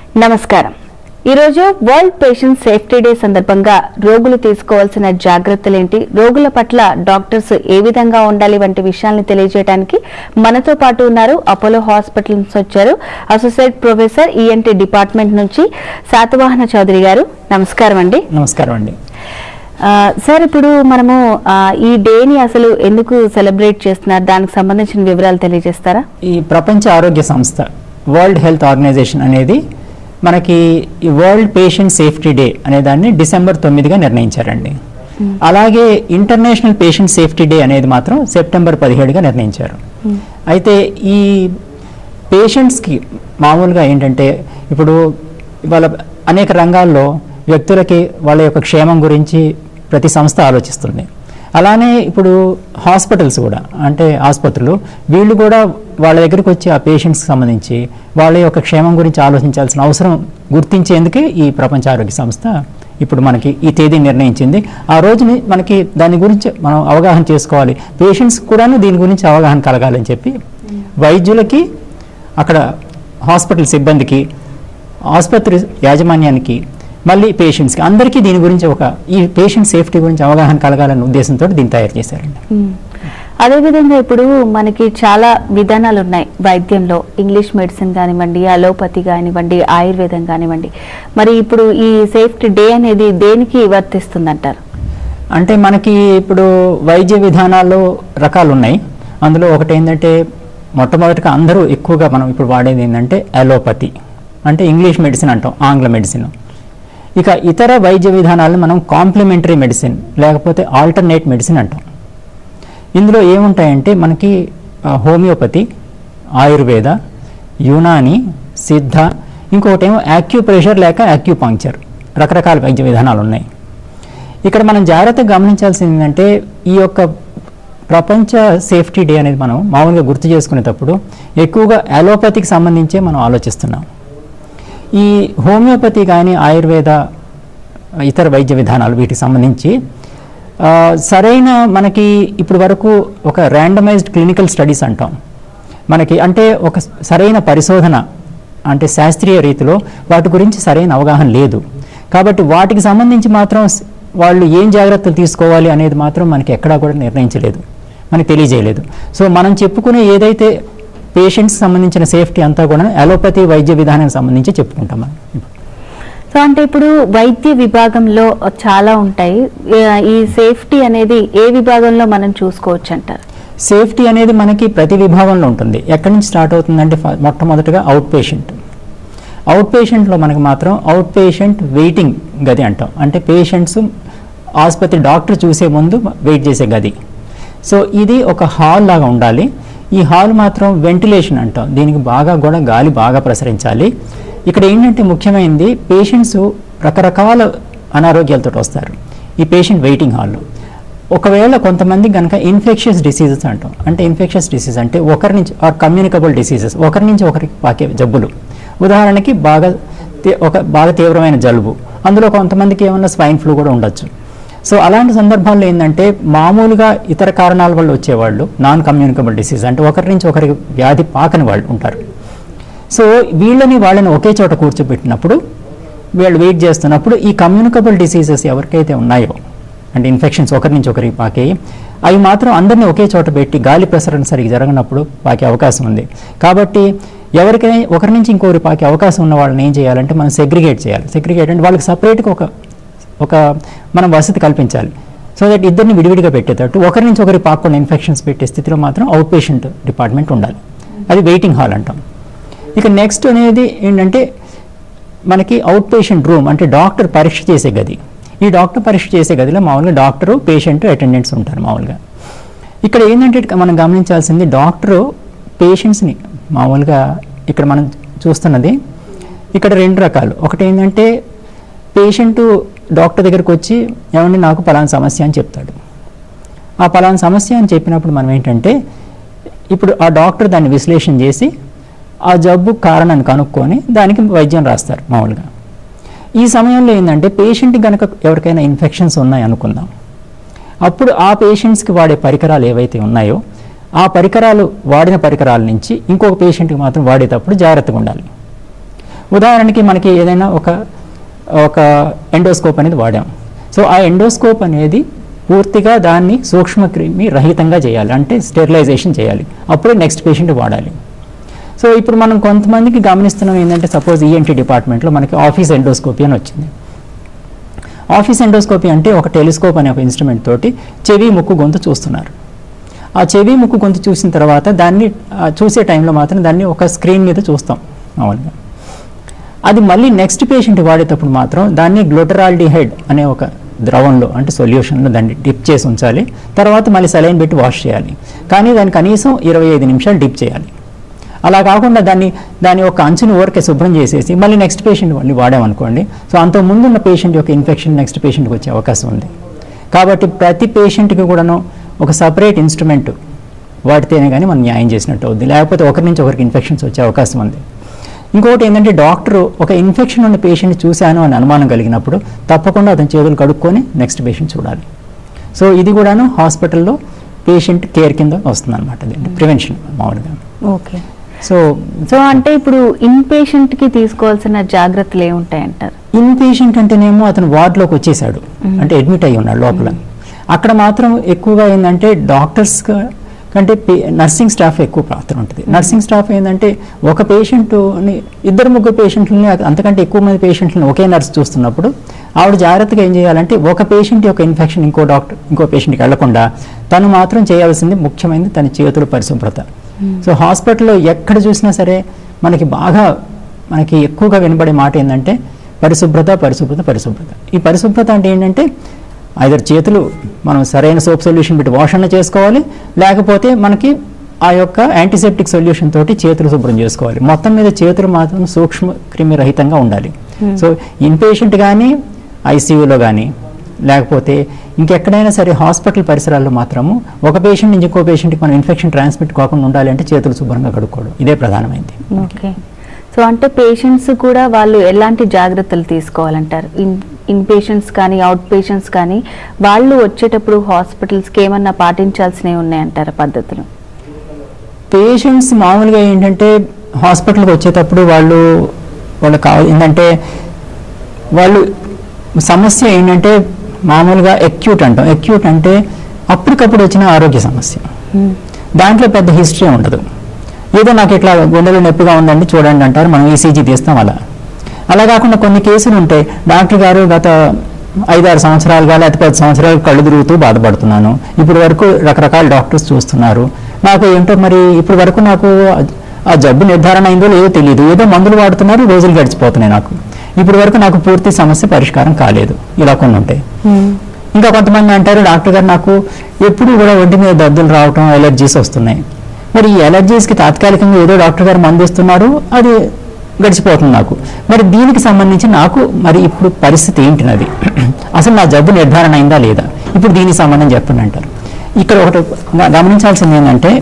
నమస్కారం ఈరోజు world patient safety day సందర్భంగా రోగులు తీసుకోవాల్సిన జాగ్రత్తలేంటి రోగుల పట్ల డాక్టర్స్ ఏ విధంగా ఉండాలి వంటి విషయాల్ని తెలియజేయడానికి మనతో పాటు ఉన్నారు అపోలో హాస్పిటల్ నుంచి వచ్చారు అసోసియేట్ ప్రొఫెసర్ ఈఎన్టీ డిపార్ట్మెంట్ నుంచి శాతవాహన చౌదరి గారు నమస్కారం అండి నమస్కారం అండి ఆ, సార్ ఇప్పుడు మనము ఆ, ఈ డేని అసలు ఎందుకు సెలబ్రేట్ చేస్తున్నారు దానికి సంబంధించిన వివరాలు తెలియజేస్తారా ఈ ప్రపంచ ఆరోగ్య సంస్థ వరల్డ్ హెల్త్ ఆర్గనైజేషన్ అనేది మనకి ఈ వరల్డ్ పేషెంట్ సేఫ్టీ డే అనే దాన్ని డిసెంబర్ తొమ్మిదిగా నిర్ణయించారండి అలాగే ఇంటర్నేషనల్ పేషెంట్ సేఫ్టీ డే అనేది మాత్రం సెప్టెంబర్ పదిహేడుగా నిర్ణయించారు అయితే ఈ పేషెంట్స్కి మామూలుగా ఏంటంటే ఇప్పుడు ఇవాళ అనేక రంగాల్లో వ్యక్తులకి వాళ్ళ యొక్క క్షేమం గురించి ప్రతి సంస్థ ఆలోచిస్తుంది అలానే ఇప్పుడు హాస్పిటల్స్ కూడా అంటే ఆసుపత్రులు వీళ్ళు కూడా వాళ్ళ దగ్గరికి వచ్చి ఆ పేషెంట్స్కి సంబంధించి వాళ్ళ యొక్క క్షేమం గురించి ఆలోచించాల్సిన అవసరం గుర్తించేందుకే ఈ ప్రపంచ ఆరోగ్య సంస్థ ఇప్పుడు మనకి ఈ తేదీ నిర్ణయించింది ఆ రోజుని మనకి దాని గురించి మనం అవగాహన చేసుకోవాలి పేషెంట్స్ కూడాను దీని గురించి అవగాహన కలగాలని చెప్పి వైద్యులకి అక్కడ హాస్పిటల్ సిబ్బందికి ఆసుపత్రి యాజమాన్యానికి మళ్ళీ పేషెంట్స్కి అందరికీ దీని గురించి ఒక ఈ పేషెంట్ సేఫ్టీ గురించి అవగాహన కలగాలనే ఉద్దేశంతో దీన్ని తయారు చేశారండి మ్మ్. అదేవిధంగా ఇప్పుడు మనకి చాలా విధానాలు ఉన్నాయి వైద్యంలో ఇంగ్లీష్ మెడిసిన్ కానివ్వండి అలోపతి కానివ్వండి ఆయుర్వేదం కానివ్వండి మరి ఇప్పుడు ఈ సేఫ్టీ డే అనేది దేనికి వర్తిస్తుందంటారు అంటే మనకి ఇప్పుడు వైద్య విధానాల్లో రకాలు ఉన్నాయి అందులో ఒకటి ఏంటంటే మొట్టమొదటిగా అందరూ ఎక్కువగా మనం ఇప్పుడు వాడేది ఏంటంటే అలోపతి అంటే ఇంగ్లీష్ మెడిసిన్ అంటాం ఆంగ్ల మెడిసిన్ ఇక ఇతర వైద్య విధానాలను మనం కాంప్లిమెంటరీ మెడిసిన్ లేకపోతే ఆల్టర్నేట్ మెడిసిన్ అంటాం ఇందులో ఏముంటాయంటే మనకి ఆ, హోమియోపతి ఆయుర్వేద యునాని సిద్ధ ఇంకొకటి ఏమో యాక్యూప్రెషర్ లేక యాక్యూపాంక్చర్ రకరకాల వైద్య విధానాలు ఉన్నాయి ఇక్కడ మనం జాగ్రత్తగా గమనించాల్సింది ఏంటంటే ఈ యొక్క ప్రపంచ సేఫ్టీ డే అనేది మనం మామూలుగా గుర్తు చేసుకునేటప్పుడు ఎక్కువగా అలోపతికి సంబంధించే మనం ఆలోచిస్తున్నాం ఈ హోమియోపతి కానీ ఆయుర్వేద ఇతర వైద్య విధానాలు వీటికి సంబంధించి ఆ, సరైన మనకి ఇప్పుడు వరకు ఒక ర్యాండమైజ్డ్ క్లినికల్ స్టడీస్ అంటాం మనకి అంటే ఒక సరైన పరిశోధన అంటే శాస్త్రీయ రీతిలో వాటి గురించి సరైన అవగాహన లేదు కాబట్టి వాటికి సంబంధించి మాత్రం స్- వాళ్ళు ఏం జాగ్రత్తలు తీసుకోవాలి అనేది మాత్రం మనకి ఎక్కడా కూడా నిర్ణయించలేదు మనకి తెలియజేయలేదు సో మనం చెప్పుకునే ఏదైతే పేషెంట్స్ సంబంధించిన సేఫ్టీ అంతా కూడా అలోపతి వైద్య విధానానికి సంబంధించి చెప్పుకుంటాం మనం సో అంటే ఇప్పుడు వైద్య విభాగంలో చాలా ఉంటాయి ఏ- ఈ సేఫ్టీ అనేది ఏ విభాగంలో మనం చూసుకోవచ్చు అంటారు సేఫ్టీ అనేది మనకి ప్రతి విభాగంలో ఉంటుంది ఎక్కడి నుంచి స్టార్ట్ అవుతుందంటే ఫ- మొట్టమొదటిగా అవుట్ పేషెంట్ అవుట్ పేషెంట్లో మనకి మాత్రం అవుట్ పేషెంట్ వెయిటింగ్ గది అంటాం అంటే పేషెంట్స్ ఆసుపత్రి డాక్టర్ చూసే ముందు వెయిట్ చేసే గది సో ఇది ఒక హాల్ లాగా ఉండాలి ఈ హాల్ మాత్రం వెంటిలేషన్ అంటాం దీనికి బాగా కూడా గాలి బాగా ప్రసరించాలి ఇక్కడ ఏంటంటే ముఖ్యమైనది పేషెంట్స్ రకరకాల అనారోగ్యాలతో వస్తారు ఈ పేషెంట్ వెయిటింగ్ హాల్లో ఒకవేళ కొంతమంది కనుక ఇన్ఫెక్షియస్ డిసీజెస్ అంటాం అంటే ఇన్ఫెక్షియస్ డిసీజ్ అంటే ఒకరి నుంచి ఆర్ కమ్యూనికబుల్ డిసీజెస్ ఒకరి నుంచి ఒకరికి పాకే జబ్బులు ఉదాహరణకి బాగా తీ- ఒక బాగా తీవ్రమైన జలుబు అందులో కొంతమందికి ఏమన్నా స్వైన్ ఫ్లూ కూడా ఉండొచ్చు సో అలాంటి సందర్భాల్లో ఏంటంటే మామూలుగా ఇతర కారణాల వల్ల వచ్చేవాళ్ళు నాన్ కమ్యూనికబుల్ డిసీజ్ అంటే ఒకరి నుంచి ఒకరికి వ్యాధి పాకని వాళ్ళు ఉంటారు సో వీళ్ళని వాళ్ళని ఒకే చోట కూర్చోబెట్టినప్పుడు వీళ్ళు వెయిట్ చేస్తున్నప్పుడు ఈ కమ్యూనికబుల్ డిసీజెస్ ఎవరికైతే ఉన్నాయో అంటే ఇన్ఫెక్షన్స్ ఒకరి నుంచి ఒకరికి పాకేయి అవి మాత్రం అందరినీ ఒకే చోట పెట్టి గాలి ప్రసరణ సరిగ్గా జరగనప్పుడు పాకే అవకాశం ఉంది కాబట్టి ఎవరికైనా ఒకరి నుంచి ఇంకొకరి పాకే అవకాశం ఉన్న వాళ్ళని ఏం చేయాలంటే మనం సెగ్రిగేట్ చేయాలి సెగ్రిగేట్ అంటే వాళ్ళకి సపరేట్గా ఒక ఒక మనం వసతి కల్పించాలి సో దట్ ఇద్దరిని విడివిడిగా పెట్టేటట్టు ఒకరి నుంచి ఒకరి పాకుండా ఇన్ఫెక్షన్స్ పెట్టే స్థితిలో మాత్రం అవుట్ పేషెంట్ డిపార్ట్మెంట్ ఉండాలి అది వెయిటింగ్ హాల్ అంటాం ఇక నెక్స్ట్ అనేది ఏంటంటే మనకి అవుట్ పేషెంట్ రూమ్ అంటే డాక్టర్ పరీక్ష చేసే గది ఈ డాక్టర్ పరీక్ష చేసే గదిలో మామూలుగా డాక్టరు పేషెంట్ అటెండెంట్స్ ఉంటారు మామూలుగా ఇక్కడ ఏంటంటే మనం గమనించాల్సింది డాక్టరు పేషెంట్స్ని మామూలుగా ఇక్కడ మనం చూస్తున్నది ఇక్కడ రెండు రకాలు ఒకటి ఏంటంటే పేషెంట్ డాక్టర్ దగ్గరికి వచ్చి ఏమండి నాకు పలానా సమస్య అని చెప్తాడు ఆ పలానా సమస్య అని చెప్పినప్పుడు మనం ఏంటంటే ఇప్పుడు ఆ డాక్టర్ దాన్ని విశ్లేషణ చేసి ఆ జబ్బు కారణాన్ని కనుక్కొని దానికి వైద్యం రాస్తారు మామూలుగా ఈ సమయంలో ఏంటంటే పేషెంట్ కనుక ఎవరికైనా ఇన్ఫెక్షన్స్ ఉన్నాయి అనుకుందాం అప్పుడు ఆ పేషెంట్స్కి వాడే పరికరాలు ఏవైతే ఉన్నాయో ఆ పరికరాలు వాడిన పరికరాల నుంచి ఇంకొక పేషెంట్కి మాత్రం వాడేటప్పుడు జాగ్రత్తగా ఉండాలి ఉదాహరణకి మనకి ఏదైనా ఒక ఒక ఎండోస్కోప్ అనేది వాడాం సో ఆ ఎండోస్కోప్ అనేది పూర్తిగా దాన్ని సూక్ష్మక్రిమి రహితంగా చేయాలి అంటే స్టెరిలైజేషన్ చేయాలి అప్పుడే నెక్స్ట్ పేషెంట్ వాడాలి సో ఇప్పుడు మనం కొంతమందికి గమనిస్తున్నాం ఏంటంటే సపోజ్ ఈఎన్టీ డిపార్ట్మెంట్లో మనకి ఆఫీస్ ఎండోస్కోపీ అని వచ్చింది ఆఫీస్ ఎండోస్కోపీ అంటే ఒక టెలిస్కోప్ అనే ఒక ఇన్స్ట్రుమెంట్ తోటి చెవి ముక్కు గొంతు చూస్తున్నారు ఆ చెవి ముక్కు గొంతు చూసిన తర్వాత దాన్ని ఆ, చూసే టైంలో మాత్రం దాన్ని ఒక స్క్రీన్ మీద చూస్తాం మామూలుగా అది మళ్ళీ నెక్స్ట్ పేషెంట్ వాడేటప్పుడు మాత్రం దాన్ని గ్లూటరాల్డిహైడ్ అనే ఒక ద్రవంలో అంటే సొల్యూషన్లో దాన్ని డిప్ చేసి ఉంచాలి తర్వాత మళ్ళీ సలైన్ పెట్టి వాష్ చేయాలి కానీ దాన్ని కనీసం ఇరవై ఐదు నిమిషాలు డిప్ చేయాలి అలా కాకుండా దాన్ని దాని ఒక అంచుని ఊరికే శుభ్రం చేసేసి మళ్ళీ నెక్స్ట్ పేషెంట్ మళ్ళీ వాడామనుకోండి సో అంత ముందున్న పేషెంట్ యొక్క ఇన్ఫెక్షన్ నెక్స్ట్ పేషెంట్కి వచ్చే అవకాశం ఉంది కాబట్టి ప్రతి పేషెంట్కి కూడాను ఒక సపరేట్ ఇన్స్ట్రుమెంట్ వాడితేనే కానీ మనం న్యాయం చేసినట్టు అవుద్ది లేకపోతే ఒకరి నుంచి ఒకరికి ఇన్ఫెక్షన్స్ వచ్చే అవకాశం ఉంది ఇంకొకటి ఏంటంటే డాక్టర్ ఒక ఇన్ఫెక్షన్ ఉన్న పేషెంట్ చూశాను అని అనుమానం కలిగినప్పుడు తప్పకుండా అతని చేతులు కడుక్కొని నెక్స్ట్ పేషెంట్ చూడాలి సో ఇది కూడాను హాస్పిటల్లో పేషెంట్ కేర్ కింద వస్తుంది అనమాట ప్రివెన్షన్ మామూలుగా ఓకే సో సో అంటే ఇప్పుడు ఇన్ పేషెంట్ కి తీసుకోవాల్సిన జాగ్రత్తలు ఏముంటాయంటారు ఇన్ పేషెంట్ అంటేనేమో అతను వార్డులోకి వచ్చేసాడు అంటే అడ్మిట్ అయ్యి ఉన్నాడు లోపల అక్కడ మాత్రం ఎక్కువగా ఏంటంటే డాక్టర్స్ కంటే నర్సింగ్ స్టాఫ్ ఎక్కువ పాత్ర ఉంటుంది నర్సింగ్ స్టాఫ్ ఏంటంటే ఒక పేషెంట్ని ఇద్దరు ముగ్గురు పేషెంట్లని అంతకంటే ఎక్కువ మంది పేషెంట్లను ఒకే నర్స్ చూస్తున్నప్పుడు ఆవిడ జాగ్రత్తగా ఏం చేయాలంటే ఒక పేషెంట్ యొక్క ఇన్ఫెక్షన్ ఇంకో డాక్టర్ ఇంకో పేషెంట్కి వెళ్లకుండా తను మాత్రం చేయాల్సింది ముఖ్యమైనది తన చేతుల పరిశుభ్రత సో హాస్పిటల్లో ఎక్కడ చూసినా సరే మనకి బాగా మనకి ఎక్కువగా వినబడే మాట ఏంటంటే పరిశుభ్రత పరిశుభ్రత పరిశుభ్రత ఈ పరిశుభ్రత అంటే ఏంటంటే ఐదర్ చేతులు మనం సరైన సోప్ సొల్యూషన్ పెట్టి వాష్ అన్న చేసుకోవాలి లేకపోతే మనకి ఆ యొక్క యాంటీసెప్టిక్ సొల్యూషన్ తోటి చేతులు శుభ్రం చేసుకోవాలి మొత్తం మీద చేతులు మాత్రం సూక్ష్మ క్రిమి రహితంగా ఉండాలి సో ఇన్పేషెంట్ కానీ ఐసీయూలో కానీ లేకపోతే ఇంకెక్కడైనా సరే హాస్పిటల్ పరిసరాల్లో మాత్రము ఒక పేషెంట్ నుంచి ఇంకో పేషెంట్కి మనం ఇన్ఫెక్షన్ ట్రాన్స్మిట్ కాకుండా ఉండాలి అంటే చేతులు శుభ్రంగా కడుక్కోవడం ఇదే ప్రధానమైనది ఓకే సో అంటే పేషెంట్స్ కూడా వాళ్ళు ఎలాంటి జాగ్రత్తలు తీసుకోవాలంటారు ఇన్ ఇన్ పేషెంట్స్ కానీ అవుట్ పేషెంట్స్ కానీ వాళ్ళు వచ్చేటప్పుడు హాస్పిటల్స్కి ఏమన్నా పాటించాల్సినవి ఉన్నాయంటారా పద్ధతులు పేషెంట్స్ మామూలుగా ఏంటంటే హాస్పిటల్కి వచ్చేటప్పుడు వాళ్ళు వాళ్ళకి కావాలి ఏంటంటే వాళ్ళు సమస్య ఏంటంటే మామూలుగా ఎక్యూట్ అంటాం ఎక్యూట్ అంటే అప్పటికప్పుడు వచ్చిన ఆరోగ్య సమస్య దాంట్లో పెద్ద హిస్టరీ ఉండదు ఏదో నాకు ఇట్లా గుండెలో నొప్పిగా ఉందండి చూడండి అంటారు మనం ఈసీజీ తీస్తాం అలా అలా కాకుండా కొన్ని కేసులు ఉంటాయి డాక్టర్ గారు గత ఐదారు సంవత్సరాలుగా లేకపోతే పది సంవత్సరాలు కళ్ళు తిరుగుతూ బాధపడుతున్నాను ఇప్పుడు వరకు రకరకాల డాక్టర్స్ చూస్తున్నారు నాకు ఏంటో మరి ఇప్పుడు వరకు నాకు ఆ- ఆ జబ్బు నిర్ధారణ అయిందో లేదో తెలియదు ఏదో మందులు వాడుతున్నారు రోజులు గడిచిపోతున్నాయి నాకు ఇప్పుడు వరకు నాకు పూర్తి సమస్య పరిష్కారం కాలేదు ఇలా కొన్ని ఉంటాయి ఇంకా కొంతమంది అంటారు డాక్టర్ గారు నాకు ఎప్పుడు కూడా ఒంటి మీద దద్దులు రావటం ఎలర్జీస్ వస్తున్నాయి మరి ఈ ఎలర్జీస్కి తాత్కాలికంగా ఏదో డాక్టర్ గారు మందు ఇస్తున్నారు అది గడిచిపోతుంది నాకు మరి దీనికి సంబంధించి నాకు మరి ఇప్పుడు పరిస్థితి ఏంటి నాది అసలు నా జబ్బు నిర్ధారణ అయిందా లేదా ఇప్పుడు దీనికి సంబంధం చెప్పండి అంటారు ఇక్కడ ఒకటి గ- గమనించాల్సింది ఏంటంటే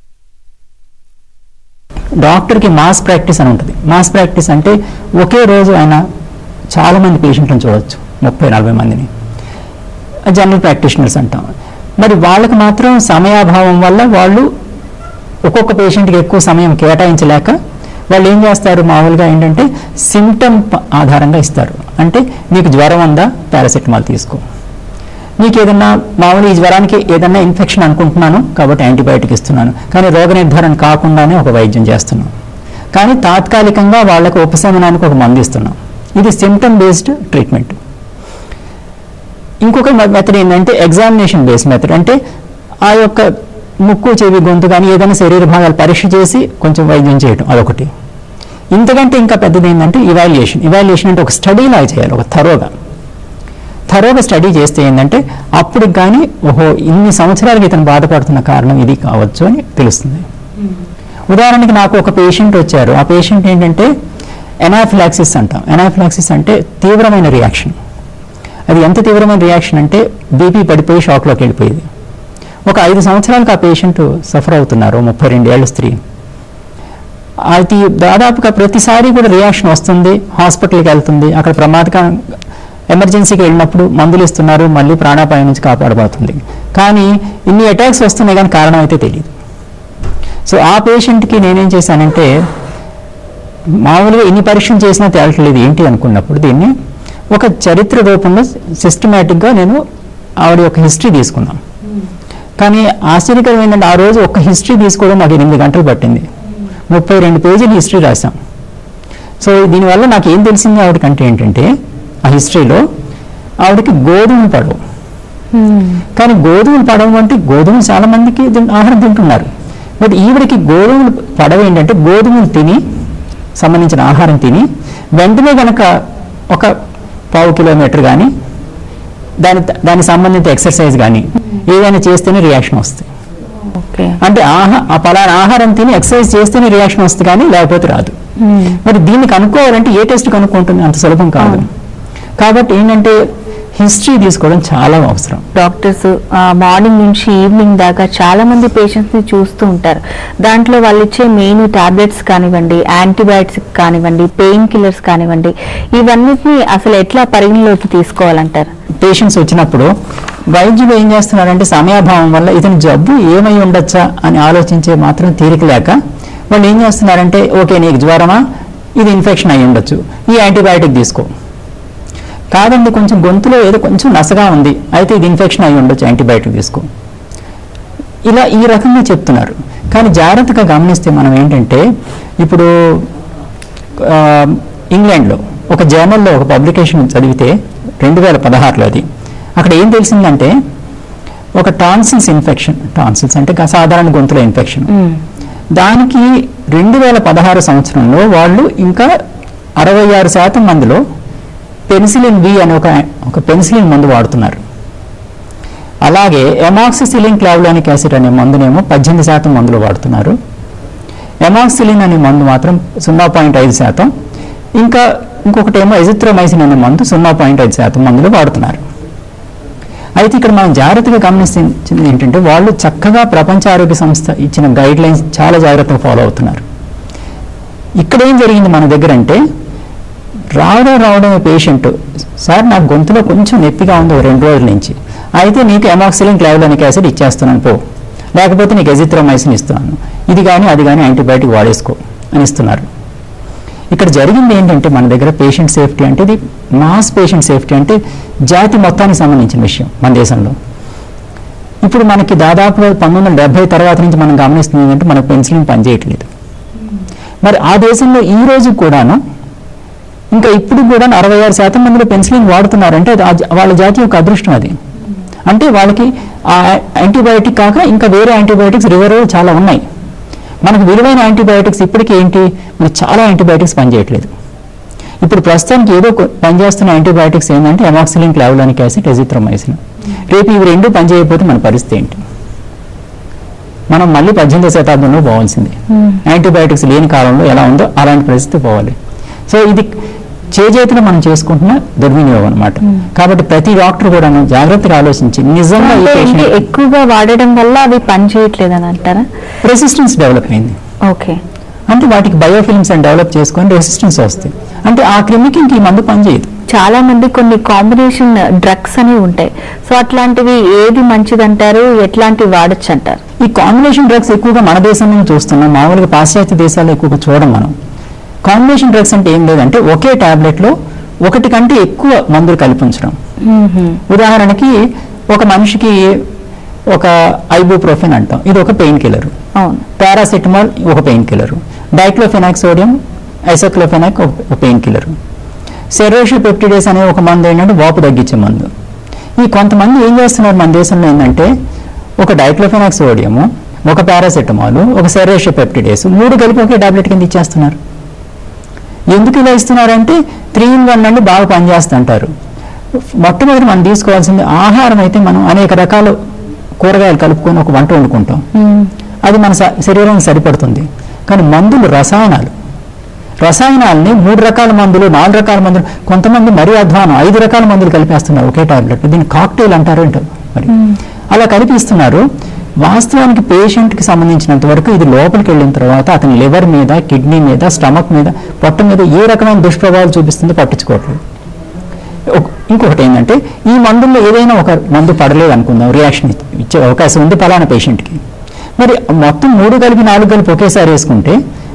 డాక్టర్కి మాస్ ప్రాక్టీస్ అని ఉంటుంది మాస్ ప్రాక్టీస్ అంటే ఒకే రోజు ఆయన చాలా మంది పేషెంట్లను చూడొచ్చు ముప్పై నలభై మందిని జనరల్ ప్రాక్టీషనర్స్ అంటాం మరి వాళ్ళకి మాత్రం సమయాభావం వల్ల వాళ్ళు ఒక్కొక్క పేషెంట్కి ఎక్కువ సమయం కేటాయించలేక వాళ్ళు ఏం చేస్తారు మామూలుగా ఏంటంటే సిమ్టమ్ ఆధారంగా ఇస్తారు అంటే నీకు జ్వరం ఉందా పారాసెటమాల్ తీసుకో నీకు ఏదన్నా మామూలు ఈ జ్వరానికి ఏదన్నా ఇన్ఫెక్షన్ అనుకుంటున్నాను కాబట్టి యాంటీబయాటిక్ ఇస్తున్నాను కానీ రోగ నిర్ధారణ కాకుండానే ఒక వైద్యం చేస్తున్నాం కానీ తాత్కాలికంగా వాళ్ళకు ఉపశమనానికి ఒక మందు ఇస్తున్నాం ఇది సిమ్టమ్ బేస్డ్ ట్రీట్మెంట్ ఇంకొక మెథడ్ ఏంటంటే ఎగ్జామినేషన్ బేస్డ్ మెథడ్ అంటే ఆ యొక్క ముక్కు చెవి గొంతు కానీ ఏదైనా శరీర భాగాలు పరీక్ష చేసి కొంచెం వైద్యం చేయటం అదొకటి ఇంతకంటే ఇంకా పెద్దది ఏంటంటే ఇవాల్యుయేషన్ ఇవాల్యుయేషన్ అంటే ఒక స్టడీ లాగా చేయాలి ఒక థరోగా థరోగా స్టడీ చేస్తే ఏంటంటే అప్పుడు కానీ ఓహో ఇన్ని సంవత్సరాలకి ఇతను బాధపడుతున్న కారణం ఇది కావచ్చు అని తెలుస్తుంది ఉదాహరణకి నాకు ఒక పేషెంట్ వచ్చారు ఆ పేషెంట్ ఏంటంటే ఎనాఫిలాక్సిస్ అంటాం ఎనాఫిలాక్సిస్ అంటే తీవ్రమైన రియాక్షన్ అది ఎంత తీవ్రమైన రియాక్షన్ అంటే బీపీ పడిపోయి షాక్లోకి వెళ్ళిపోయేది ఒక ఐదు సంవత్సరాలకు ఆ పేషెంట్ సఫర్ అవుతున్నారు ముప్పై రెండేళ్ల స్త్రీ అది దాదాపుగా ప్రతిసారి కూడా రియాక్షన్ వస్తుంది హాస్పిటల్కి వెళ్తుంది అక్కడ ప్రమాదకరం ఎమర్జెన్సీకి వెళ్ళినప్పుడు మందులు ఇస్తున్నారు మళ్ళీ ప్రాణాపాయం నుంచి కాపాడబడుతుంది కానీ ఇన్ని అటాక్స్ వస్తున్నాయి కానీ కారణం అయితే తెలియదు సో ఆ పేషెంట్కి నేనేం చేశానంటే మామూలుగా ఎన్ని పరీక్షలు చేసినా తేలట్లేదు ఏంటి అనుకున్నప్పుడు దీన్ని ఒక చరిత్ర రూపంలో సిస్టమేటిక్గా నేను ఆవిడ యొక్క హిస్టరీ తీసుకున్నాను కానీ ఆశ్చర్యకరం ఏంటంటే ఆ రోజు ఒక్క హిస్టరీ తీసుకోవడం నాకు ఎనిమిది గంటలు పట్టింది ముప్పై రెండు పేజీలు హిస్టరీ రాశాం సో దీనివల్ల నాకు ఏం తెలిసింది ఆవిడకంటే ఏంటంటే ఆ హిస్టరీలో ఆవిడకి గోధుమలు పడవు కానీ గోధుమలు పడవు అంటే గోధుమలు చాలా మందికి తిన్- ఆహారం తింటున్నారు బట్ ఈవిడికి గోధుమలు పడవ ఏంటంటే గోధుమలు తిని సంబంధించిన ఆహారం తిని వెంటనే గనక ఒక పావు కిలోమీటర్ కానీ దాని దానికి సంబంధిత ఎక్సర్సైజ్ కానీ ఏదైనా చేస్తేనే రియాక్షన్ వస్తుంది ఓకే అంటే ఆహా ఆ పలానా ఆహారం తిని ఎక్సర్సైజ్ చేస్తేనే రియాక్షన్ వస్తుంది కానీ లేకపోతే రాదు మరి దీన్ని కనుక్కోవాలంటే ఏ టెస్ట్ కనుక్కుంటుంది అంత సులభం కాదు అవును. కాబట్టి ఏంటంటే హిస్టరీ తీసుకోవడం చాలా అవసరం డాక్టర్స్ మార్నింగ్ నుంచి ఈవినింగ్ దాకా చాలా మంది పేషెంట్స్ ని చూస్తూ ఉంటారు దాంట్లో వాళ్ళు ఇచ్చే మెయిన్ టాబ్లెట్స్ కానివ్వండి యాంటీబయాటిక్స్ కానివ్వండి పెయిన్ కిల్లర్స్ కానివ్వండి ఇవన్నిటిని అసలు ఎట్లా పరిగణలోకి తీసుకోవాలంటారు పేషెంట్స్ వచ్చినప్పుడు వైద్యులు ఏం చేస్తున్నారంటే సమయాభావం వల్ల ఇతని జబ్బు ఏమై ఉండొచ్చా అని ఆలోచించే మాత్రం తీరిక లేక వాళ్ళు ఏం చేస్తున్నారంటే ఓకే నీకు జ్వరమా ఇది ఇన్ఫెక్షన్ అయి ఉండొచ్చు ఈ యాంటీబయాటిక్ తీసుకో కాదండి కొంచెం గొంతులో ఏదో కొంచెం నసగా ఉంది అయితే ఇది ఇన్ఫెక్షన్ అయి ఉండొచ్చు యాంటీబయాటిక్ తీసుకో ఇలా ఈ రకంగా చెప్తున్నారు కానీ జాగ్రత్తగా గమనిస్తే మనం ఏంటంటే ఇప్పుడు ఆ, ఇంగ్లాండ్లో ఒక జర్నల్లో ఒక పబ్లికేషన్ చదివితే రెండు వేల పదహారులో అది అక్కడ ఏం తెలిసిందంటే ఒక టాన్సిల్స్ ఇన్ఫెక్షన్ టాన్సిల్స్ అంటే గా- సాధారణ గొంతులో ఇన్ఫెక్షన్ దానికి రెండు వేల పదహారు సంవత్సరంలో వాళ్ళు ఇంకా అరవై ఆరు శాతం మందిలో పెన్సిలిన్ బి అనే ఒక ఒక పెన్సిలిన్ మందు వాడుతున్నారు అలాగే ఎమాక్సిసిలిన్ క్లావ్లానిక్ యాసిడ్ అనే మందునేమో పద్దెనిమిది శాతం మందులు వాడుతున్నారు ఎమాక్సిలిన్ అనే మందు మాత్రం సున్నా పాయింట్ ఐదు శాతం ఇంకా ఇంకొకటి ఏమో ఎజిత్రోమైసిన్ అనే మందు సున్నా పాయింట్ ఐదు శాతం మందులు వాడుతున్నారు అయితే ఇక్కడ మనం జాగ్రత్తగా గమనించింది ఏంటంటే వాళ్ళు చక్కగా ప్రపంచ ఆరోగ్య సంస్థ ఇచ్చిన గైడ్ లైన్స్ చాలా జాగ్రత్తగా ఫాలో అవుతున్నారు ఇక్కడ ఏం జరిగింది మన దగ్గర అంటే రావడం రావడం పేషెంట్ సార్ నాకు గొంతులో కొంచెం నొప్పిగా ఉంది ఓ రెండు రోజుల నుంచి అయితే నీకు ఎమాక్సిలిన్ క్లావ్లానిక్ యాసిడ్ ఇచ్చేస్తున్నాను పో లేకపోతే నీకు ఎజిత్రోమైసిన్ ఇస్తున్నాను ఇది కానీ అది కానీ యాంటీబయాటిక్ వాడేసుకో అని ఇస్తున్నారు ఇక్కడ జరిగింది ఏంటంటే మన దగ్గర పేషెంట్ సేఫ్టీ అంటే ఇది మాస్ పేషెంట్ సేఫ్టీ అంటే జాతి మొత్తానికి సంబంధించిన విషయం మన దేశంలో ఇప్పుడు మనకి దాదాపుగా పంతొమ్మిది వందల డెబ్బై తర్వాత నుంచి మనం గమనిస్తుంది ఏంటంటే మనకు పెన్సిలిన్ పనిచేయట్లేదు మరి ఆ దేశంలో ఈ రోజు కూడాను ఇంకా ఇప్పుడు కూడా అరవై ఆరు శాతం మందిలో పెన్సిలిన్ వాడుతున్నారంటే అది ఆ జ- వాళ్ళ జాతి యొక్క అదృష్టం అది అంటే వాళ్ళకి ఆ యాంటీబయాటిక్ కాక ఇంకా వేరే యాంటీబయాటిక్స్ రివర్ చాలా ఉన్నాయి మనకు విలువైన యాంటీబయాటిక్స్ ఇప్పటికీ ఏంటి మనకి చాలా యాంటీబయాటిక్స్ పనిచేయట్లేదు ఇప్పుడు ప్రస్తుతానికి ఏదో కొ- పనిచేస్తున్న యాంటీబయాటిక్స్ ఏంటంటే ఎమాక్సిలిన్ క్లావ్లానిక్ యాసిడ్ ఎజిత్రోమైసిన్ రేపు ఇవి రెండు పనిచేయకపోతే మన పరిస్థితి ఏంటి మనం మళ్ళీ పద్దెనిమిదో శతాబ్దంలో పోవాల్సింది యాంటీబయాటిక్స్ లేని కాలంలో ఎలా ఉందో అలాంటి పరిస్థితి పోవాలి సో ఇది చేజేతులు మనం చేసుకుంటున్న దుర్వినియోగం అనమాట కాబట్టి ప్రతి డాక్టర్ కూడా జాగ్రత్తగా ఆలోచించి నిజంగా ఈ అంటే ఏంటి, పేషెంట్ ఎక్కువగా వాడడం వల్ల అవి పని చేయట్లేదని అంటారా రెసిస్టెన్స్ డెవలప్ అయింది ఓకే అంటే వాటికి బయోఫిల్మ్స్ అని డెవలప్ చేసుకొని రెసిస్టెన్స్ వస్తాయి అంటే ఆ క్రిమికి ఇంక ఈ మందు పనిచేయదు చాలా మంది కొన్ని కాంబినేషన్ డ్రగ్స్ అనేవి ఉంటాయి సో అట్లాంటివి ఏది మంచిదంటారు ఎట్లాంటివి వాడచ్చు అంటారు ఈ కాంబినేషన్ డ్రగ్స్ ఎక్కువగా మన దేశంలో చూస్తున్నాం మామూలుగా పాశ్చాత్య దేశాల్లో ఎక్కువగా చూడం మనం కాంబినేషన్ డ్రగ్స్ అంటే ఏం లేదంటే ఒకే టాబ్లెట్లో ఒకటి కంటే ఎక్కువ మందులు కలిపి ఉంచడం ఉదాహరణకి ఒక మనిషికి ఒక ఐబుప్రోఫెన్ అంటాం ఇది ఒక పెయిన్ కిల్లర్ అవును పారాసెటమాల్ ఒక pain killer diclofenac sodium aceclofenac ఒక పెయిన్ కిల్లర్ సెరోషియల్ పెప్టిడేస్ అనే ఒక మందు ఏంటంటే వాపు తగ్గించే మందు ఈ కొంతమంది ఏం చేస్తున్నారు మన దేశంలో ఏంటంటే ఒక డైక్లోఫెనాక్ సోడియము ఒక పారాసెటమాల్ ఒక సెరోషియల్ పెప్టిడేస్ మూడు కలిపి ఒకే టాబ్లెట్ కింద ఇచ్చేస్తున్నారు ఎందుకు ఇలా ఇస్తున్నారంటే త్రీ ఇన్ వన్ అండి బాగా పనిచేస్తుంటారు మొట్టమొదటి మనం తీసుకోవాల్సింది ఆహారం అయితే మనం అనేక రకాల కూరగాయలు కలుపుకొని ఒక వంట వండుకుంటాం అది మన శ- శరీరానికి సరిపడుతుంది కానీ మందులు రసాయనాలు రసాయనాలని మూడు రకాల మందులు నాలుగు రకాల మందులు కొంతమంది మరీ అధ్వానం ఐదు రకాల మందులు కలిపేస్తున్నారు ఒకే టాబ్లెట్ దీన్ని కాక్టైల్ అంటారు అంటారు మరి అలా కలిపిస్తున్నారు వాస్తవానికి పేషెంట్కి సంబంధించినంత వరకు ఇది లోపలికి వెళ్ళిన తర్వాత అతని లివర్ మీద కిడ్నీ మీద స్టమక్ మీద పొట్ట మీద ఏ రకమైన దుష్ప్రభావాలు చూపిస్తుందో పట్టించుకోవట్లేదు ఒక- ఇంకొకటి ఏంటంటే ఈ మందుల్లో ఏదైనా ఒక మందు పడలేదు అనుకుందాం రియాక్షన్ ఇచ్చే అవకాశం ఉంది ఫలానా పేషెంట్కి మరి మొత్తం మూడు కలిపి నాలుగు కలిపి ఒకేసారి వేసుకుంటే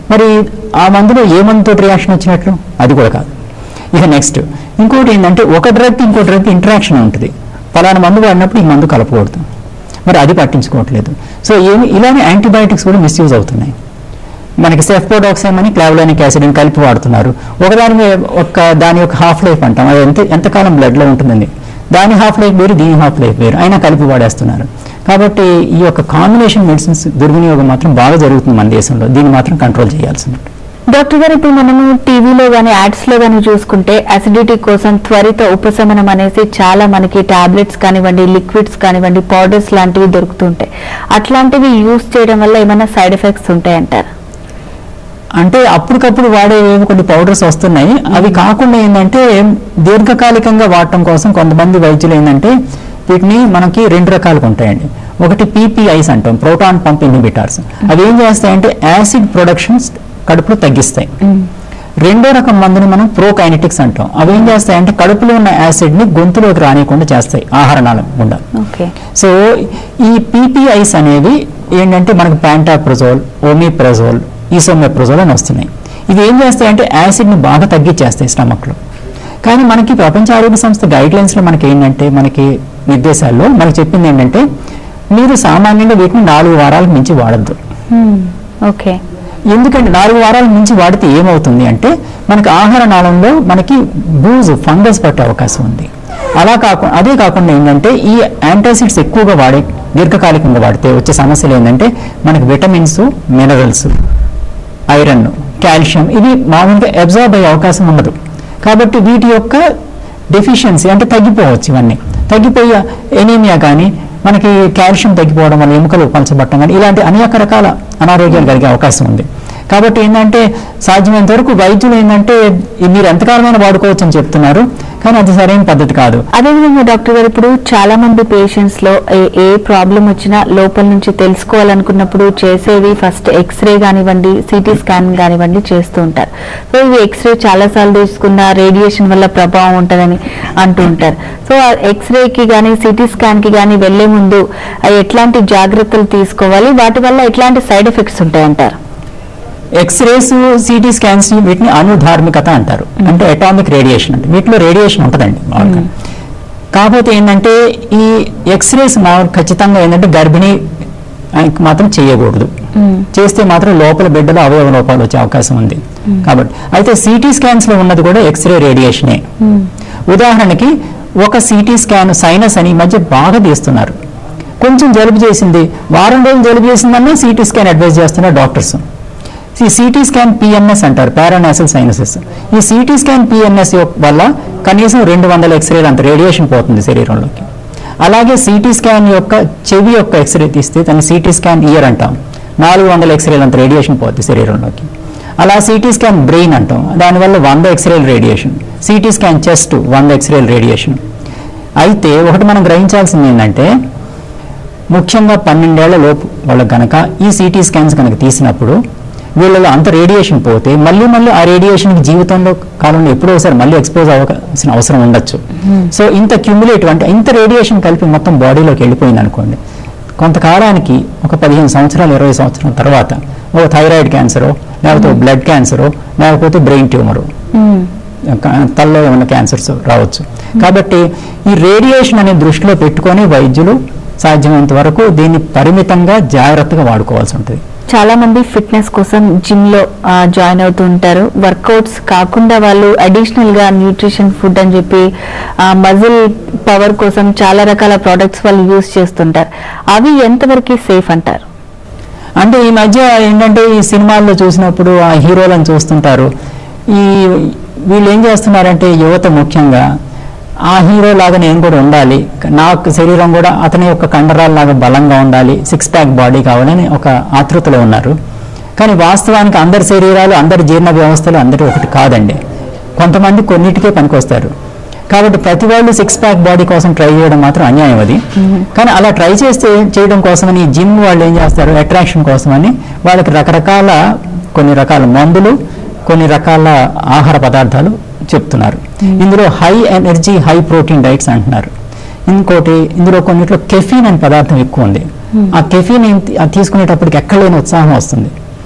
మరి ఆ మందులో ఏ మందుతో రియాక్షన్ వచ్చినట్లు అది కూడా కాదు ఇక నెక్స్ట్ ఇంకోటి ఏంటంటే ఒక డ్రగ్ ఇంకో డ్రగ్ ఇంటరాక్షన్ ఉంటుంది పలానా మందు వాడినప్పుడు ఈ మందు కలపకూడదు మరి అది పట్టించుకోవట్లేదు సో ఏమి ఇలానే యాంటీబయాటిక్స్ కూడా మిస్యూజ్ అవుతున్నాయి మనకి సెఫ్పోడాక్సైమ్ అని క్లావ్లానిక్ యాసిడ్ అని కలిపి వాడుతున్నారు ఒకదాని మీద ఒక దాని యొక్క హాఫ్ లైఫ్ అంటాం అది ఎంత ఎంతకాలం బ్లడ్లో ఉంటుందండి దాని హాఫ్ లైఫ్ వేరు దీని హాఫ్ లైఫ్ వేరు అయినా కలిపి వాడేస్తున్నారు కాబట్టి ఈ యొక్క కాంబినేషన్ మెడిసిన్స్ దుర్వినియోగం మాత్రం బాగా జరుగుతుంది మన దేశంలో దీన్ని మాత్రం కంట్రోల్ చేయాల్సింది డాక్టర్ గారు ఇప్పుడు మనము టీవీలో గానీ యాడ్స్ లో గానీ చూసుకుంటే అసిడిటీ కోసం త్వరిత ఉపశమనం అనేసి చాలా మనకి టాబ్లెట్స్ కానివ్వండి లిక్విడ్స్ కానివ్వండి పౌడర్స్ లాంటివి దొరుకుతుంటాయి అట్లాంటివి యూస్ చేయడం వల్ల ఏమైనా సైడ్ ఎఫెక్ట్స్ ఉంటాయంటారా అంటే అప్పటికప్పుడు వాడే ఏవో కొన్ని పౌడర్స్ వస్తున్నాయి అవి కాకుండా ఏంటంటే దీర్ఘకాలికంగా వాడటం కోసం కొంతమంది వైద్యులు ఏంటంటే వీటిని మనకి రెండు రకాలుగా ఉంటాయండి ఒకటి పీపీఐస్ అంటాం ప్రోటాన్ పంప్ ఇన్హిబిటార్స్ అవి ఏం చేస్తాయంటే యాసిడ్ ప్రొడక్షన్స్ కడుపులో తగ్గిస్తాయి రెండో రకం మందుని మనం ప్రోకైనటిక్స్ అంటాం అవి ఏం చేస్తాయంటే కడుపులో ఉన్న యాసిడ్ ని గొంతులోకి రానియకుండా చేస్తాయి ఆహారనాళం గుండా ఓకే సో ఈ పీపీఐస్ అనేవి ఏంటంటే మనకు ప్యాంటాప్రజోల్ ఓమిప్రజోల్ ఈసోమెప్రజోల్ అని వస్తున్నాయి ఇవి ఏం చేస్తాయంటే యాసిడ్ని బాగా తగ్గించేస్తాయి స్టమక్లో కానీ మనకి ప్రపంచ ఆరోగ్య సంస్థ గైడ్ లైన్స్లో మనకి ఏంటంటే మనకి నిర్దేశాల్లో మనకి చెప్పింది ఏంటంటే మీరు సామాన్యంగా వీటిని నాలుగు వారాలకు మించి వాడద్దు ఓకే ఎందుకంటే నాలుగు వారాల మించి వాడితే ఏమవుతుంది అంటే మనకి ఆహార నాళంలో మనకి బూజు ఫంగస్ పట్టే అవకాశం ఉంది అలా కాకుండా అదే కాకుండా ఏంటంటే ఈ యాంటాసిడ్స్ ఎక్కువగా వాడే దీర్ఘకాలికంగా వాడితే వచ్చే సమస్యలు ఏంటంటే మనకి విటమిన్స్ మినరల్స్ ఐరన్ కాల్షియం ఇవి మామూలుగా అబ్జార్బ్ అయ్యే అవకాశం ఉండదు కాబట్టి వీటి యొక్క డెఫిషియన్సీ అంటే తగ్గిపోవచ్చు ఇవన్నీ తగ్గిపోయి ఎనీమియా కానీ మనకి కాల్షియం తగ్గిపోవడం వల్ల ఎముకలు పలచబట్టడం కానీ ఇలాంటి అనేక రకాల అనారోగ్యాలు కలిగే అవకాశం ఉంది కాబట్టి ఏంటంటే సాధ్యమైనంత వరకు వైద్యులు ఏంటంటే ఇది మీరు ఎంతకాలమైనా వాడుకోవచ్చు అని చెప్తున్నారు కానీ అది సరైన పద్ధతి కాదు అదేవిధంగా డాక్టర్ గారు ఇప్పుడు చాలా మంది పేషెంట్స్ లో ఏ- ఏ ప్రాబ్లం వచ్చినా లోపల నుంచి తెలుసుకోవాలనుకున్నప్పుడు చేసేవి ఫస్ట్ ఎక్స్రే కానివ్వండి సిటీ స్కాన్ కానివ్వండి చేస్తూ ఉంటారు సో ఇవి ఎక్స్రే చాలా సార్లు తీసుకున్న రేడియేషన్ వల్ల ప్రభావం ఉంటుందని అంటూ ఉంటారు సో ఆ ఎక్స్రేకి కానీ సిటీ స్కాన్ కి కానీ వెళ్లే ముందు ఆ ఎట్లాంటి జాగ్రత్తలు తీసుకోవాలి వాటి వల్ల ఎట్లాంటి సైడ్ ఎఫెక్ట్స్ ఉంటాయంటారు ఎక్స్రేస్ సిటీ స్కాన్స్ వీటిని అణుధార్మికత అంటారు అంటే అటామిక్ రేడియేషన్ అంటే వీటిలో రేడియేషన్ ఉంటుందండి మామూలుగా కాకపోతే ఏంటంటే ఈ ఎక్స్రేస్ మామూలు ఖచ్చితంగా ఏంటంటే గర్భిణీ ఆయనకి మాత్రం చేయకూడదు చేస్తే మాత్రం లోపల బిడ్డలో అవయవ లోపాలు వచ్చే అవకాశం ఉంది కాబట్టి అయితే సిటీ స్కాన్స్ లో ఉన్నది కూడా ఎక్స్రే రేడియేషనే ఉదాహరణకి ఒక సిటీ స్కాన్ సైనస్ అని ఈ మధ్య బాగా తీస్తున్నారు కొంచెం జలుబు చేసింది వారం రోజులు జలుబు చేసిందన్నా సిటీ స్కాన్ అడ్వైజ్ చేస్తున్నారు డాక్టర్స్ ఈ సిటీ స్కాన్ పిఎన్ఎస్ అంటారు పారానాసల్ సైనసెస్ ఈ సిటీ స్కాన్ పిఎన్ఎస్ వల్ల కనీసం రెండు వందల ఎక్స్రేలు అంత రేడియేషన్ పోతుంది శరీరంలోకి అలాగే సిటీ స్కాన్ యొక్క చెవి యొక్క ఎక్స్రే తీస్తే దాన్ని సిటీ స్కాన్ ఇయర్ అంటాం నాలుగు వందల ఎక్స్రేలు అంత రేడియేషన్ పోతుంది శరీరంలోకి అలా సిటీ స్కాన్ బ్రెయిన్ అంటాం దానివల్ల వంద ఎక్స్రేల్ రేడియేషన్ సిటీ స్కాన్ చెస్ట్ వంద ఎక్స్రేల్ రేడియేషన్ అయితే ఒకటి మనం గ్రహించాల్సింది ఏంటంటే ముఖ్యంగా పన్నెండేళ్ల లోపు వాళ్ళకి గనక ఈ సిటీ స్కాన్స్ కనుక తీసినప్పుడు వీళ్ళలో అంత రేడియేషన్ పోతే మళ్ళీ మళ్ళీ ఆ రేడియేషన్కి జీవితంలో కాలంలో ఎప్పుడో ఒకసారి మళ్ళీ ఎక్స్పోజ్ అవ్వాల్సిన అవసరం ఉండొచ్చు సో ఇంత క్యూములేటివ్ అంటే ఇంత రేడియేషన్ కలిపి మొత్తం బాడీలోకి వెళ్ళిపోయింది అనుకోండి కొంతకాలానికి ఒక పదిహేను సంవత్సరాలు ఇరవై సంవత్సరాల తర్వాత ఒక థైరాయిడ్ క్యాన్సరో లేకపోతే బ్లడ్ క్యాన్సరో లేకపోతే బ్రెయిన్ ట్యూమరు క- తలలో ఏమైనా క్యాన్సర్స్ రావచ్చు కాబట్టి ఈ రేడియేషన్ అనే దృష్టిలో పెట్టుకొని వైద్యులు సాధ్యమైనంత వరకు దీన్ని పరిమితంగా జాగ్రత్తగా వాడుకోవాల్సి ఉంటుంది చాలా మంది ఫిట్నెస్ కోసం జిమ్ లో ఆ, జాయిన్ అవుతూ ఉంటారు వర్కౌట్స్ కాకుండా వాళ్ళు అడిషనల్ గా న్యూట్రిషన్ ఫుడ్ అని చెప్పి మజిల్ పవర్ కోసం చాలా రకాల ప్రోడక్ట్స్ వాళ్ళు యూజ్ చేస్తుంటారు అవి ఎంతవరకు సేఫ్ అంటారు అంటే ఈ మధ్య ఏంటంటే ఈ సినిమాల్లో చూసినప్పుడు ఆ హీరోలను చూస్తుంటారు ఈ వీళ్ళు ఏం చేస్తున్నారంటే యువత ముఖ్యంగా ఆ హీరో లాగా నేను కూడా ఉండాలి నాకు శరీరం కూడా అతని యొక్క కండరాల్లాగా బలంగా ఉండాలి సిక్స్ ప్యాక్ బాడీ కావాలని ఒక ఆతృతలో ఉన్నారు కానీ వాస్తవానికి అందరి శరీరాలు అందరి జీర్ణ వ్యవస్థలు అందరి ఒకటి కాదండి కొంతమంది కొన్నిటికే పనికొస్తారు కాబట్టి ప్రతి వాళ్ళు సిక్స్ ప్యాక్ బాడీ కోసం ట్రై చేయడం మాత్రం అన్యాయం అది కానీ అలా ట్రై చేస్తే చేయడం కోసమని జిమ్ వాళ్ళు ఏం చేస్తారు అట్రాక్షన్ కోసమని వాళ్ళకి రకరకాల కొన్ని రకాల మందులు కొన్ని రకాల ఆహార పదార్థాలు చెప్తున్నారు ఇందులో high energy high protein diets అంటున్నారు ఇంకోటి ఇందులో కొన్నిట్లో కెఫీన్ అనే పదార్థం ఎక్కువ ఉంది ఆ కెఫీన్ ఏం తీ- అది తీసుకునేటప్పటికి ఎక్కడ లేని ఉత్సాహం వస్తుంది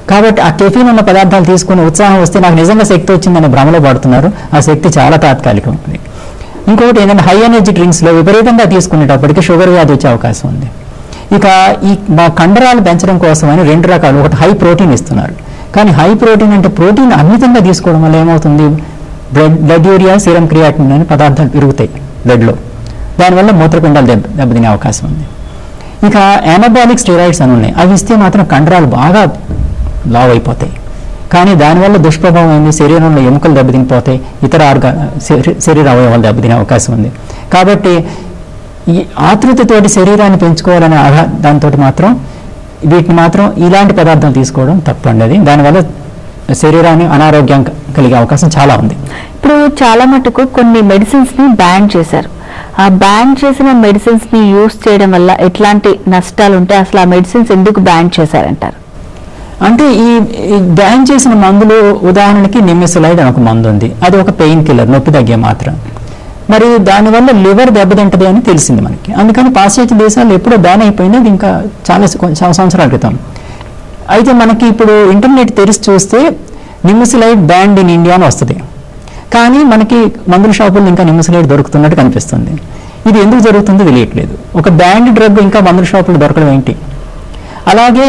కాబట్టి ఆ కెఫీన్ ఉన్న పదార్థాలు తీసుకుని ఉత్సాహం వస్తే నాకు నిజంగా శక్తి వచ్చిందని భ్రమలో పడుతున్నారు ఆ శక్తి చాలా తాత్కాలికమైనది ఇంకొకటి ఏంటంటే హై ఎనర్జీ డ్రింక్స్లో విపరీతంగా తీసుకునేటప్పటికి షుగర్ వ్యాధి వచ్చే అవకాశం ఉంది ఇక ఈ మా కండరాలు పెంచడం కోసమని రెండు రకాలు ఒకటి హై ప్రోటీన్ ఇస్తున్నారు కానీ హై ప్రోటీన్ అంటే ప్రోటీన్ అమితంగా తీసుకోవడం వల్ల ఏమవుతుంది blood blood urea serum creatinine అనే పదార్థాలు పెరుగుతాయి బ్లడ్లో దానివల్ల మూత్రపిండాలు దెబ్బ దెబ్బతినే అవకాశం ఉంది ఇక యానబాలిక్ స్టెరాయిడ్స్ అని ఉన్నాయి అవి ఇస్తే మాత్రం కండరాలు బాగా లావ్ అయిపోతాయి కానీ దానివల్ల దుష్ప్రభావం ఏంది శరీరంలో ఎముకలు దెబ్బతినిపోతాయి ఇతర ఆర్గా శరీ- శరీర అవయవాలు దెబ్బతినే అవకాశం ఉంది కాబట్టి ఈ ఆతృతతోటి శరీరాన్ని పెంచుకోవాలనే ఆహా దాంతో మాత్రం వీటిని మాత్రం ఇలాంటి పదార్థాలు తీసుకోవడం తప్పండి దానివల్ల శరీరాన్ని అనారోగ్యం క- కలిగే అవకాశం చాలా ఉంది ఇప్పుడు చాలా మటుకు కొన్ని మెడిసిన్స్ ని బ్యాన్ చేశారు ఆ బ్యాన్ చేసిన మెడిసిన్స్ ని యూస్ చేయడం వల్ల ఎట్లాంటి నష్టాలు ఉంటాయి అసలు ఆ మెడిసిన్స్ ఎందుకు బ్యాన్ చేశారంటారు అంటే ఈ ఈ బ్యాన్ చేసిన మందులు ఉదాహరణకి నిమిసలైడ్ అని ఒక మందు ఉంది అది ఒక పెయిన్ కిల్లర్ నొప్పి తగ్గే మాత్రం మరి దానివల్ల లివర్ దెబ్బతింటది అని తెలిసింది మనకి అందుకని పాశ్చాత్య దేశాల్లో ఎప్పుడో బ్యాన్ అయిపోయింది అది ఇంకా చాలా స- కొంచెం సంవత్సరాల క్రితం అయితే మనకి ఇప్పుడు ఇంటర్నెట్ తెరిచి చూస్తే నిమిసలైడ్ బ్యాండ్ ఇన్ ఇండియా అని వస్తుంది కానీ మనకి మందుల షాపుల్లో ఇంకా నిమిసలైడ్ దొరుకుతున్నట్టు కనిపిస్తుంది ఇది ఎందుకు జరుగుతుందో తెలియట్లేదు ఒక బ్యాండ్ డ్రగ్ ఇంకా మందుల షాపుల్లో దొరకడం ఏంటి అలాగే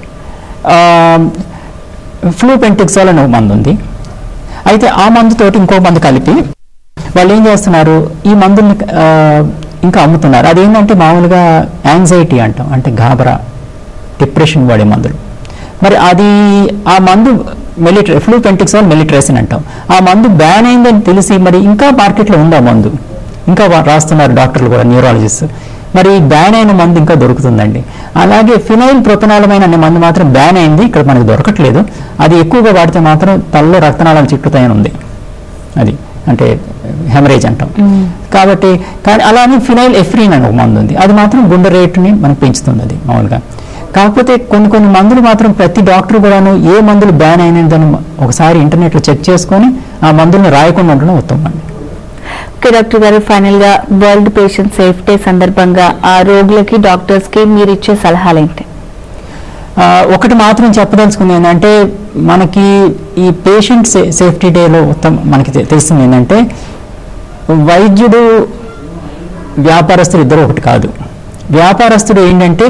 ఫ్లూ పెంటిక్సాల్ అనే ఒక మందు ఉంది అయితే ఆ మందుతోటి ఇంకో మందు కలిపి వాళ్ళు ఏం చేస్తున్నారు ఈ మందుల్ని ఆ, ఇంకా అమ్ముతున్నారు అదేంటంటే మామూలుగా యాంగ్జైటీ అంటాం అంటే గాబరా డిప్రెషన్ వాడే మందులు మరి అది ఆ మందు మెలిట్రే ఫ్లూ పెంటిక్సాల్ మెలిట్రేసిన్ అంటాం ఆ మందు బ్యాన్ అయిందని తెలిసి మరి ఇంకా మార్కెట్లో ఉంది ఆ మందు ఇంకా వా- రాస్తున్నారు డాక్టర్లు కూడా న్యూరాలజిస్ట్ మరి బ్యాన్ అయిన మందు ఇంకా దొరుకుతుందండి అలాగే ఫినైల్ ప్రొపనాలమైన అనే మందు మాత్రం బ్యాన్ అయింది ఇక్కడ మనకు దొరకట్లేదు అది ఎక్కువగా వాడితే మాత్రం తలలో రక్తనాళాలు చిట్టుతాయని ఉంది అది అంటే హెమరేజ్ అంటాం కాబట్టి కానీ అలానే ఫినైల్ ఎఫ్రీన్ అని ఒక మందు ఉంది అది మాత్రం గుండె రేటుని మనకు పెంచుతుంది అది మామూలుగా కాకపోతే కొన్ని కొన్ని మందులు మాత్రం ప్రతి డాక్టర్ కూడాను ఏ మందులు బ్యాన్ అయినదని ఒకసారి ఇంటర్నెట్లో చెక్ చేసుకొని ఆ మందులను రాయకుండా ఉండడం ఉత్తమం అండి ఓకే డాక్టర్ గారు ఫైనల్ గా వరల్డ్ పేషెంట్ సేఫ్టీ సందర్భంగా ఆ రోగులకి డాక్టర్స్ కి మీరు ఇచ్చే సలహాలు ఏంటి ఆ, ఒకటి మాత్రం చెప్పదలుచుకుంది ఏంటంటే మనకి ఈ పేషెంట్ సే సేఫ్టీ డేలో ఉత్తమ మనకి తె- తెలిసింది ఏంటంటే వైద్యుడు వ్యాపారస్తుడు ఇద్దరు ఒకటి కాదు వ్యాపారస్తుడు ఏంటంటే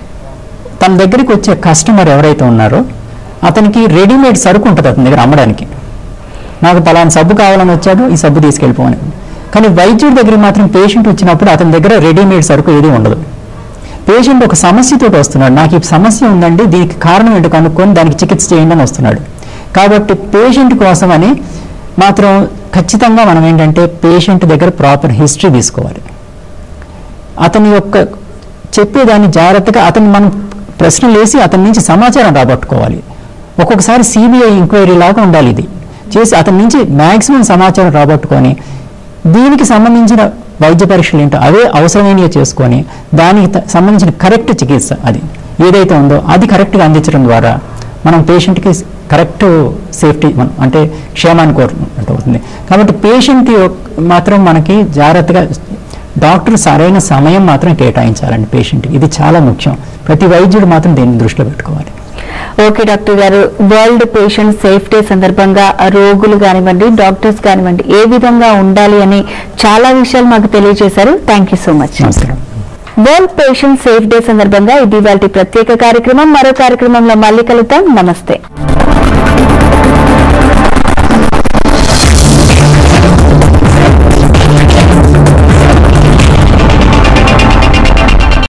తన దగ్గరికి వచ్చే కస్టమర్ ఎవరైతే ఉన్నారో అతనికి రెడీమేడ్ సరుకు ఉంటుంది అతని దగ్గర అమ్మడానికి నాకు పలానా సబ్బు కావాలని వచ్చాడు ఈ సబ్బు తీసుకెళ్ళిపోని కానీ వైద్యుడి దగ్గర మాత్రం పేషెంట్ వచ్చినప్పుడు అతని దగ్గర రెడీమేడ్ సరుకు ఏది ఉండదు పేషెంట్ ఒక సమస్యతో వస్తున్నాడు నాకు ఈ సమస్య ఉందండి దీనికి కారణం ఏంటో కనుక్కొని దానికి చికిత్స చేయండి అని వస్తున్నాడు కాబట్టి పేషెంట్ కోసమని మాత్రం ఖచ్చితంగా మనం ఏంటంటే పేషెంట్ దగ్గర ప్రాపర్ హిస్టరీ తీసుకోవాలి అతని యొక్క చెప్పేదాన్ని జాగ్రత్తగా అతన్ని మనం ప్రశ్నలు వేసి అతని నుంచి సమాచారం రాబట్టుకోవాలి ఒక్కొక్కసారి సిబిఐ ఎంక్వైరీ లాగా ఉండాలి ఇది చేసి అతని నుంచి మ్యాక్సిమం సమాచారం రాబట్టుకొని దీనికి సంబంధించిన వైద్య పరీక్షలు ఏంటో అవే అవసరమైనవి చేసుకొని దానికి త- సంబంధించిన కరెక్ట్ చికిత్స అది ఏదైతే ఉందో అది కరెక్ట్గా అందించడం ద్వారా మనం పేషెంట్కి కరెక్ట్ సేఫ్టీ మనం అంటే క్షేమాన్ని కోరుకున్నట్టు అవుతుంది కాబట్టి పేషెంట్ మాత్రం మనకి జాగ్రత్తగా డాక్టర్ సరైన సమయం మాత్రం కేటాయించాలండి పేషెంట్కి ఇది చాలా ముఖ్యం ప్రతి వైద్యుడు మాత్రం దీన్ని దృష్టిలో పెట్టుకోవాలి ఓకే డాక్టర్ గారు వరల్డ్ పేషెంట్ సేఫ్టీ సందర్భంగా ఆ రోగులు కానివ్వండి డాక్టర్స్ కానివ్వండి ఏ విధంగా ఉండాలి అని చాలా విషయాలు మాకు తెలియజేశారు థ్యాంక్ యూ సో మచ్ నమస్కారం వరల్డ్ పేషెంట్ సేఫ్ డే సందర్భంగా ఇది వాటి ప్రత్యేక కార్యక్రమం మరో కార్యక్రమంలో మళ్ళీ కలుద్దాం నమస్తే